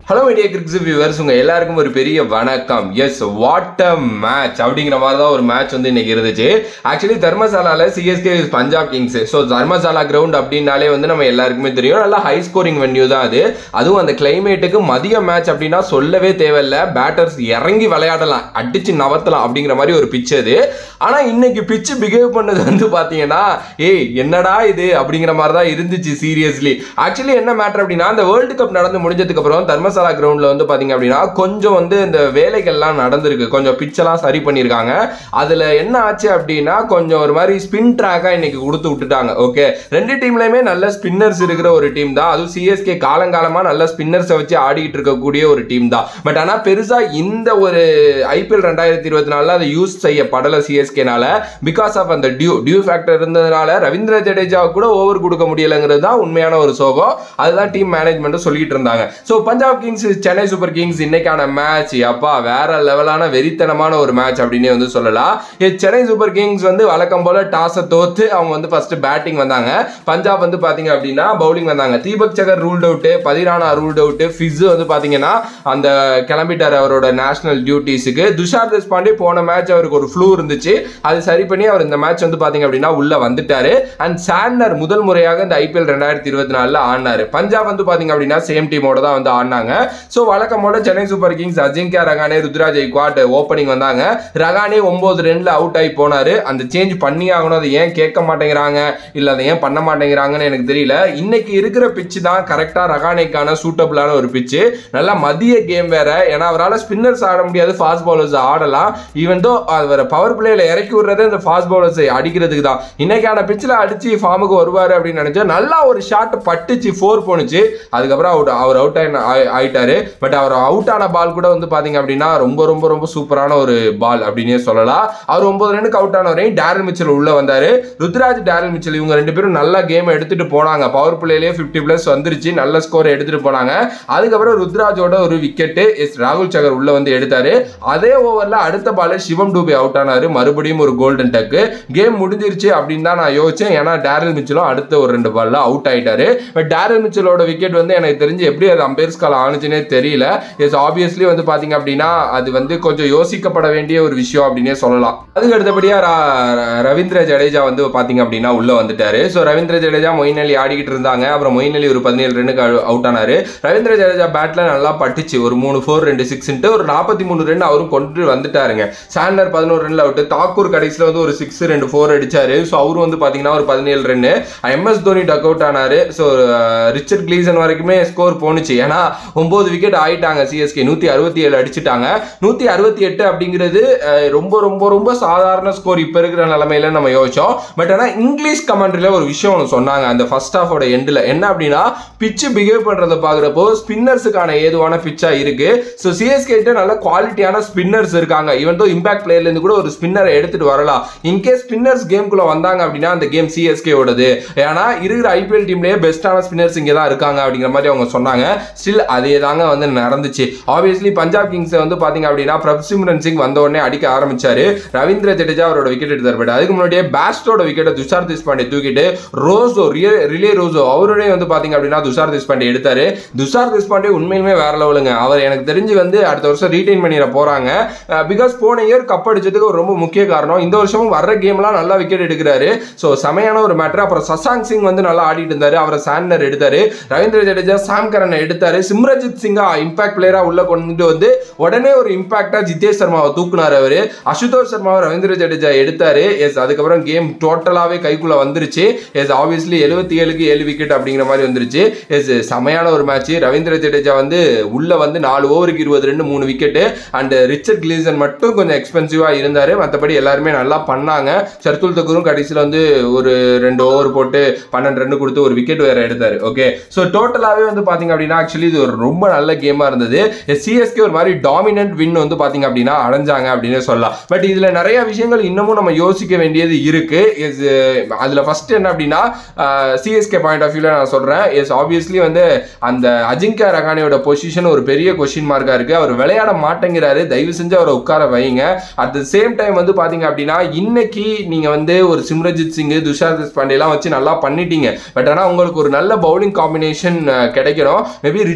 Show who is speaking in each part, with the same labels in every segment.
Speaker 1: hello media கிரிக்ஸ் viewers உங்க எல்லாருக்கும் ஒரு பெரிய வணக்கம் எஸ் வாட் அ மேட்ச் அப்படிங்கிற மாதிரி தான் ஒரு மேட்ச் வந்து இன்னைக்கு இருந்துச்சு ஆக்சுவலி தர்மசாலால CSK Punjab Kings so Dharamsala ground அப்படின்னாலே வந்து நம்ம எல்லாருக்குமே தெரியும் நல்லா ஹை ஸ்கோரிங் வென்யூ தான் அது அதுவும் அந்த கிளைமேட்டுக்கு மதிய மேட்ச் அப்படின்னா சொல்லவே தேவையில்ல பேட்டர்ஸ் இறங்கி விளையாடலாம் அடிச்சு நவத்தலாம் அப்படிங்கிற மாதிரி ஒரு பிச் அது ஆனா இன்னைக்கு பிச்சு பிஹேவ் பண்ணது வந்து பாத்தீங்கன்னா ஏய் என்னடா இது அப்படிங்கிற மாதிரி தான் இருந்துச்சு சீரியஸ்லி ஆக்சுவலி என்ன மேட்டர் அப்படின்னா அந்த வேர்ல்டு கப் நடந்து முடிஞ்சதுக்கு அப்புறம் தர்மசாலா கிரவுண்ட்ல வந்து பாத்தீங்க அப்படின்னா கொஞ்சம் வந்து இந்த வேலைகள்லாம் நடந்திருக்கு கொஞ்சம் பிச்செல்லாம் சரி பண்ணியிருக்காங்க அதுல என்ன ஆச்சு அப்படின்னா கொஞ்சம் ஒரு மாதிரி ஸ்பின் ட்ராக்கா இன்னைக்கு கொடுத்து விட்டுட்டாங்க ஓகே ரெண்டு டீம்லயுமே நல்ல ஸ்பின்னர்ஸ் இருக்கிற ஒரு டீம் தான் அதுவும் சிஎஸ்கே காலங்காலமா நல்ல ஸ்பின்னர்ஸை வச்சு ஆடிக்கிட்டு இருக்கக்கூடிய ஒரு டீம் தான் பட் ஆனா பெருசா இந்த ஒரு ஐபிஎல் ரெண்டாயிரத்தி இருபத்தி நாலுல அதை யூஸ் செய்யப்படல சிஎஸ்கேனால பிகாஸ் ஆஃப் அந்த டியூ டியூ ஃபேக்டர் இருந்ததுனால ரவீந்திர ஜடேஜா கூட ஓவர் கொடுக்க முடியலைங்கிறது தான் உண்மையான ஒரு சோகம் அதுதான் டீம் மேனேஜ்மெண்ட் சொல்லிட்டு இருந்தாங்க so Punjab Kings Chennai Super Kings இன்னைக்கான மேட்ச் அப்பா வேற லெவலான வெறித்தனமான ஒரு மேட்ச் அப்படின்னே வந்து சொல்லலாம் ஏ, சென்னை சூப்பர் கிங்ஸ் வந்து வழக்கம் போல டாஸை தோத்து அவங்க வந்து ஃபர்ஸ்ட் பேட்டிங் வந்தாங்க பஞ்சாப் வந்து பாத்தீங்க அப்படின்னா பவுலிங் வந்தாங்க Deepak Chahar ruled out Pathirana ruled out Fizz வந்து பாத்தீங்கன்னா அந்த கிளம்பிட்டார் அவரோட நேஷனல் டியூட்டிஸுக்கு துஷார் தேஷ்பாண்டே போன மேட்ச் அவருக்கு ஒரு ஃப்ளூ இருந்துச்சு அது சரி பண்ணி அவர் இந்த மேட்ச் வந்து பாத்தீங்க அப்படின்னா உள்ள வந்துட்டாரு அண்ட் சாண்டர் முதல் முறையாக இந்த ஐபிஎல் ரெண்டாயிரத்தி இருபத்தி நாலுல ஆடினாரு பஞ்சாப் வந்து பாத்தீங்க அப்படின்னா சேம் டீமோட தான் வந்து ஆடினாங்க ஸோ வழக்கமோட Chennai Super Kings Ajinkya Rahane Ruturaj Gaikwad opening வந்தாங்க ரகானே ஒன்பது ரன்ல அவுட் ஆகி போனாரு அந்த சேஞ்ச் பண்ணி ஆகணும் அதை ஏன் கேட்க மாட்டேங்கிறாங்க இல்ல அதை ஏன் பண்ண மாட்டேங்கிறாங்கன்னு எனக்கு தெரியல இன்னைக்கு இருக்கிற பிச்சு தான் கரெக்டா ரகானேக்கான சூட்டபிளான ஒரு பிச்சு நல்லா மதிய கேம் வேற ஏன்னா அவரால் ஸ்பின்னர்ஸ் ஆட முடியாது ஃபாஸ்ட் பவுலர்ஸ் ஆடலாம் ஈவன் தோ அவர் பவர் பிளேல இறக்கி விடுறதே இந்த ஃபாஸ்ட் பவுலர்ஸை அடிக்கிறதுக்கு தான் இன்னைக்கான பிச்சில் அடிச்சு ஃபார்முக்கு வருவார் அப்படின்னு நினைச்சா நல்லா ஒரு ஷாட் பட்டுச்சு ஃபோர் போணுச்சு அதுக்கப்புறம் அவுட் அவர் அவுட் ஆயிட்டாரு பட் அவர் அவுட் ஆன பால் கூட வந்து பாத்தீங்க அப்படின்னா ரொம்ப ரொம்ப ரொம்ப சூப்பரான ஒரு பால் அப்படின்னே சொல்லலாம் அவர் ஒன்பது ரனுக்கு அவுட் ஆனவரையும் டேரல் மிச்சல் உள்ள வந்தாரு ருத்ராஜ் டேரல் மிச்சல் இவங்க ரெண்டு பேரும் நல்ல கேம் எடுத்துட்டு போனாங்க பவர் பிளேலேயே ஃபிஃப்டி பிளஸ் வந்துருச்சு நல்ல ஸ்கோர் எடுத்துட்டு போனாங்க அதுக்கப்புறம் ருத்ராஜோட ஒரு விக்கெட்டு எஸ் ராகுல் சகர் உள்ள வந்து எடுத்தாரு அதே ஓவர்ல அடுத்த பால் சிவம் டூபே அவுட் ஆனாரு மறுபடியும் ஒரு கோல்டன் டக்கு கேம் முடிஞ்சிருச்சு அப்படின்னு தான் நான் யோசிச்சேன் ஏன்னா டேரல் மிச்சலும் அடுத்த ஒரு ரெண்டு பால்ல அவுட் ஆயிட்டாரு பட் டேரல் மிச்சலோட விக்கெட் வந்து எனக்கு தெரிஞ்சு எப்படி அது அம்பேர்ஸ் கால் ஆனிச்சுனே தெரியல எஸ் ஆப்வியஸ்லி வந்து பாத்தீங்க அப்படின்னா அது வந்து கொஞ்சம் யோசிக்கப்பட வேண்டிய ஒரு விஷயம் அப்படின்னே சொல்லலாம் அதுக்கு அடுத்தபடியா ர- ர- ரவீந்திர ஜடேஜா வந்து பாத்தீங்க அப்படின்னா உள்ள வந்துட்டாரு ஸோ ரவீந்திர ஜடேஜா மொயின் அலி ஆடிக்கிட்டு இருந்தாங்க அப்புறம் மொயின் அலி ஒரு பதினேழு ரன்னுக்கு அவுட் ஆனாரு ரவீந்திர ஜடேஜா பேட்ல நல்லா பட்டுச்சு ஒரு மூணு ஃபோர் ரெண்டு சிக்ஸ்ன்ட்டு ஒரு நாற்பத்தி மூணு ரன் அவரும் கொண்டு வந்துட்டாருங்க சாண்டர் பதினோரு ரன்ல அவுட் தாக்கூர் கடைசியில் வந்து ஒரு சிக்ஸ் ரெண்டு ஃபோர் அடிச்சாரு ஸோ அவரும் வந்து பாத்தீங்கன்னா ஒரு பதினேழு run MS Dhoni duck out ஆனாரு ஸோ ரிச்சர்ட் கிளீசன் வரைக்குமே ஸ்கோர் போணுச்சு ஏன்னா ஒன்பது விக்கெட் ஆயிட்டாங்க சிஎஸ்கே நூத்தி அறுபத்தி ஏழு அடிச்சுட்டாங்க நூத்தி அறுபத்தி எட்டு அப்படிங்கிறது அஹ், ரொம்ப ரொம்ப ரொம்ப சாதாரண ஸ்கோர் இப்போ இருக்கிற நிலமையில நம்ம யோசிச்சோம் பட் ஆனால் இங்கிலீஷ் கமெண்ட்ரியில் ஒரு விஷயம் ஒன்று சொன்னாங்க அந்த ஃபர்ஸ்ட் ஹாஃபோட எண்டில் என்ன அப்படின்னா பிச்சு பிஹேவ் பண்ணுறத பார்க்குறப்போ ஸ்பின்னர்ஸுக்கான ஏதுவான பிச்சா இருக்கு ஸோ சிஎஸ்கே கிட்ட நல்ல குவாலிட்டியான ஸ்பின்னர்ஸ் இருக்காங்க ஈவன் தோ இம்பாக்ட் பிளேயர்லேருந்து கூட ஒரு ஸ்பின்னரை எடுத்துட்டு வரலாம் இன்கேஸ் ஸ்பின்னர்ஸ் கேம்குள்ள வந்தாங்க அப்படின்னா அந்த கேம் சிஎஸ்கே ஓடுது ஏன்னா இருக்கிற ஐபிஎல் டீம்லயே பெஸ்டான ஸ்பின்னர்ஸ் இங்கே தான் இருக்காங்க அப்படிங்கிற மாதிரி அவங்க சொன்னாங்க ஸ்டில் அதே தாங்க வந்து நடந்துச்சு ஆப்வியஸ்லி பஞ்சாப் கிங்ஸ் வந்து பாத்தீங்க அப்படின்னா பிரப்சிம்ரன் சிங் வந்த உடனே அடிக்க ஆரம்பிச்சாரு ரவீந்திர ஜடேஜா அவரோட விக்கெட் எடுத்தார் பட் அதுக்கு முன்னாடியே பேஸ்டோட விக்கெட்டை துஷார் தேஷ்பாண்டே தூக்கிட்டு ரோசோ ரியே ரிலே ரோசோ அவருடைய வந்து பாத்தீங்க அப்படின்னா துஷார் தேஷ்பாண்டே எடுத்தாரு துஷார் தேஷ்பாண்டே உண்மையிலுமே வேற லெவலுங்க அவர் எனக்கு தெரிஞ்சு வந்து அடுத்த வருஷம் ரீடைன் பண்ணிட போறாங்க பிகாஸ் போன இயர் கப் அடிச்சதுக்கு ஒரு ரொம்ப முக்கிய காரணம் இந்த வருஷமும் வர்ற கேம்லாம் நல்லா விக்கெட் எடுக்கிறாரு ஸோ செமையான ஒரு மேட்டர் அப்புறம் சசாங் சிங் வந்து நல்லா ஆடிட்டு இருந்தாரு அவரை சாண்டர் எடுத்தாரு ரவீந்திர ஜடேஜா சாம் கரனை எடுத்தாரு சிம்ரஜித் சிங்கா இம்பாக்ட் பிளேயரா உள்ள கொண்டு வந்து உடனே ஒரு இம்பாக்டா ஜிதேஷ் சர்மாவை தூக்குனாரு அவரு அசுதோஷ் சர்மாவை ரவீந்திர ஜடேஜா எடுத்தாரு எஸ் அதுக்கப்புறம் கேம் டோட்டலாவே கைக்குள்ள வந்துருச்சு எஸ் ஆப்வியஸ்லி எழுபத்தி ஏழுக்கு ஏழு விக்கெட் அப்படிங்கிற மாதிரி வந்துருச்சு எஸ் செமையான ஒரு மேட்ச் ரவீந்திர ஜடேஜா வந்து உள்ள வந்து நாலு ஓவருக்கு இருபது ரெண்டு மூணு விக்கெட்டு அண்ட் ரிச்சர்ட் கிளீசன் மட்டும் கொஞ்சம் எக்ஸ்பென்சிவா இருந்தாரு மற்றபடி எல்லாருமே நல்லா பண்ணாங்க சர்துல் தக்கூரும் கடைசியில் வந்து ஒரு ரெண்டு ஓவர் போட்டு பன்னெண்டு ரன் கொடுத்து ஒரு விக்கெட் வேற எடுத்தாரு ஓகே ஸோ டோட்டலாகவே வந்து பாத்தீங்க அப்படின்னா ஆக்சுவலி இது ஒரு ரொம்ப நல்ல கேமா இருந்தது சிஎஸ்கே ஒரு மாதிரி டாமினன்ட் வின் வந்து பாத்தீங்க அப்படின்னா அடைஞ்சாங்க அப்படின்னு சொல்லலாம் பட் இதுல நிறைய விஷயங்கள் இன்னமும் நம்ம யோசிக்க வேண்டியது இருக்கு Is, அஹ், அதுல ஃபர்ஸ்ட் என்ன அப்படின்னா சிஎஸ்கே பாயிண்ட் ஆஃப் வியூல நான் சொல்றேன் எஸ் ஆப்வியஸ்லி வந்து அந்த அஜிங்கியா ரகானியோட பொசிஷன் ஒரு பெரிய கொஸ்டின் மார்க்கா இருக்கு அவர் விளையாட மாட்டேங்கிறாரு தயவு செஞ்சு அவரை உட்கார வைங்க அட் த சேம் டைம் வந்து பாத்தீங்க அப்படின்னா இன்னைக்கு நீங்க வந்து ஒரு சிம்ரஜித் சிங் துஷார் தேஷ்பாண்டே எல்லாம் வச்சு நல்லா பண்ணிட்டீங்க பட் ஆனா உங்களுக்கு ஒரு நல்ல பவுலிங் காம்பினேஷன் கிடைக்கணும் மேபி ரிச்சர்ட் கிளீசன்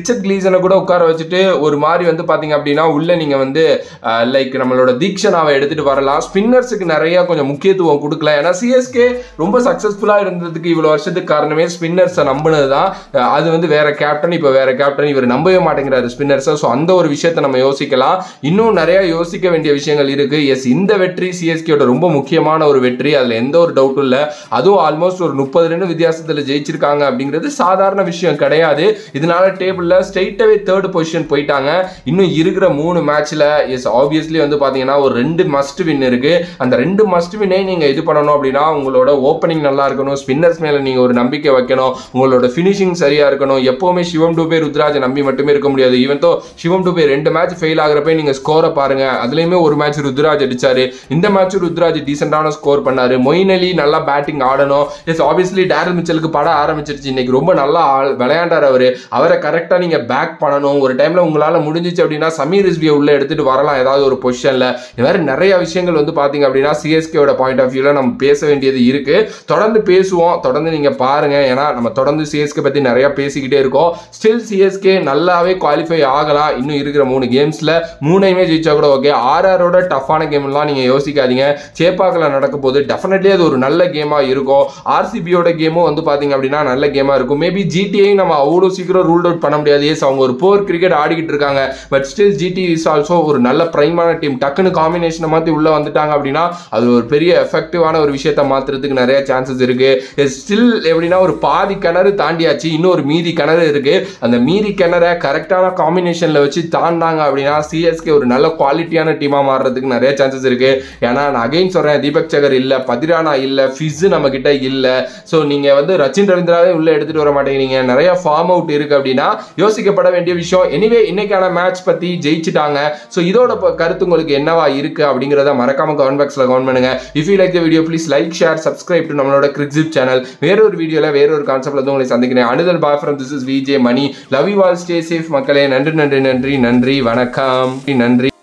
Speaker 1: சீசனை கூட உட்கார வச்சுட்டு ஒரு மாதிரி வந்து பாத்தீங்க அப்படின்னா உள்ள நீங்க வந்து லைக் நம்மளோட தீக்ஷனாவை எடுத்துட்டு வரலாம் ஸ்பின்னர்ஸுக்கு நிறைய கொஞ்சம் முக்கியத்துவம் கொடுக்கல ஏன்னா சிஎஸ்கே ரொம்ப சக்சஸ்ஃபுல்லா இருந்ததுக்கு இவ்வளவு வருஷத்துக்கு காரணமே ஸ்பின்னர்ஸை நம்பினது தான் அஹ் அது வந்து வேற கேப்டன் இப்போ வேற கேப்டன் இவர் நம்பவே மாட்டேங்கிறாரு ஸ்பின்னர்ஸை ஸோ அந்த ஒரு விஷயத்தை நம்ம யோசிக்கலாம் இன்னும் நிறைய யோசிக்க வேண்டிய விஷயங்கள் இருக்கு எஸ் இந்த வெற்றி சிஎஸ்கேயோட ரொம்ப முக்கியமான ஒரு வெற்றி அதுல எந்த ஒரு டவுட்டும் இல்லை அதுவும் ஆல்மோஸ்ட் ஒரு முப்பது ரெண்டு வித்தியாசத்தில் ஜெயிச்சிருக்காங்க அப்படிங்கிறது சாதாரண விஷயம் கிடையாது இதனால டேபிளில் ஸ்ட்ரெயிட்டாகவே தேர்ட் பொசிஷன் போயிட்டாங்க இன்னும் இருக்கிற மூணு மேட்ச்ல எஸ் ஆப்வியஸ்லி வந்து பார்த்தீங்கன்னா ஒரு ரெண்டு மஸ்ட் வின் இருக்கு அந்த ரெண்டு மஸ்ட் வின்னே நீங்கள் இது பண்ணணும் அப்படின்னா உங்களோட ஓப்பனிங் நல்லா இருக்கணும் ஸ்பின்னர்ஸ் மேலே நீங்கள் ஒரு நம்பிக்கை வைக்கணும் உங்களோட ஃபினிஷிங் சரியா இருக்கணும் எப்பவுமே சிவம் டூபே ருத்ராஜை நம்பி மட்டுமே இருக்க முடியாது ஈவன் தோ சிவம் டூபே ரெண்டு மேட்ச் ஃபெயில் ஆகிறப்ப நீங்க ஸ்கோரை பாருங்க அதுலயுமே ஒரு மேட்ச் ருத்ராஜ் அடிச்சாரு இந்த மேட்ச் ருத்ராஜ் டீசென்டான ஸ்கோர் பண்ணாரு மொயின் அலி நல்லா பேட்டிங் ஆடணும் எஸ் ஆப்வியஸ்லி டேரல் மிச்சலுக்கு பட ஆரம்பிச்சிருச்சு இன்னைக்கு ரொம்ப நல்லா ஆள்- விளையாண்டார் அவரு அவரை கரெக்டா நீங்க பேக் பண்ணணும் ஒரு டைம்ல உங்களால முடிஞ்சிச்சு அப்படின்னா சமீர் ரிஸ்வியை உள்ள எடுத்துட்டு வரலாம் ஏதாவது ஒரு பொசிஷன்ல இந்த மாதிரி நிறைய விஷயங்கள் வந்து பாத்தீங்க அப்படின்னா சிஎஸ்கேவோட பாயிண்ட் ஆஃப் வியூல நம்ம பேச வேண்டியது இருக்கு தொடர்ந்து பேசுவோம் தொடர்ந்து நீங்க பாருங்க ஏன்னா நம்ம தொடர்ந்து சிஎஸ்கே பத்தி நிறைய பேசிக்கிட்டே இருக்கோம் ஸ்டில் சிஎஸ்கே நல்லாவே குவாலிஃபை ஆகலாம் இன்னும் இருக்கிற மூணு கேம்ஸ்ல மூணையுமே ஜெயிச்சா கூட ஓகே ஆர்ஆரோட டஃப்பான கேம்லாம் நீங்க யோசிக்காதீங்க சேப்பாக்கில் நடக்க போது டெஃபினெட்லி அது ஒரு நல்ல கேமா இருக்கும் ஆர்சிபியோட கேமும் வந்து பாத்தீங்க அப்படின்னா நல்ல கேமா இருக்கும் மேபி ஜிடிஐ நம்ம அவ்வளோ சீக்கிரம் ரூல்ட் அவுட் பண்ண முடியாது எஸ் அவங்க ஒரு போர் கிரிக்கெட் ஆடிக்கிட்டு இருக்காங்க but still GT is also ஒரு நல்ல பிரைமான டீம் டக்குன்னு காம்பினேஷனை மாற்றி உள்ள வந்துட்டாங்க அப்படின்னா அது ஒரு பெரிய எஃபெக்டிவான ஒரு விஷயத்த மாத்துறதுக்கு நிறைய சான்சஸ் இருக்கு ஸ்டில் எப்படின்னா ஒரு பாதி கிணறு தாண்டியாச்சு இன்னும் ஒரு மீதி கிணறு இருக்கு அந்த மீதி கிணற கரெக்டான காம்பினேஷன்ல வச்சு தாண்டாங்க அப்படின்னா சிஎஸ்கே ஒரு நல்ல குவாலிட்டியான டீமா மாறுறதுக்கு நிறைய சான்சஸ் இருக்கு ஏன்னா நான் அகைன் சொல்றேன் தீபக் சகர் இல்ல பதிரானா இல்ல ஃபிஸ் நம்ம கிட்ட இல்ல ஸோ நீங்க வந்து ரச்சின் ரவீந்திராவே உள்ள எடுத்துட்டு வர மாட்டேங்கிறீங்க நிறைய ஃபார்ம் அவுட் இருக்கு அப்படின்னா யோசிக்கப்பட வேண்டிய விஷயம் எனிவே இன்னைக்கான மேட்ச் பத்தி ஜெயிச்சிட்டாங்க ஸோ இதோட ப- கருத்து உங்களுக்கு என்னவா இருக்கு அப்படிங்கிறத மறக்காம கமெண்ட் பாக்ஸ்ல கமெண்ட் பண்ணுங்க if you like the video please like share subscribe to நம்மளோட கிரிக்ஸிப் சேனல் வேறொரு வீடியோல வேறொரு கான்செப்ட்ல வந்து உங்களை சந்திக்கிறேன் அனுதல் bye from this is VJ Mani love you all stay safe மக்களே நன்றி நன்றி நன்றி நன்றி வணக்கம் நன்றி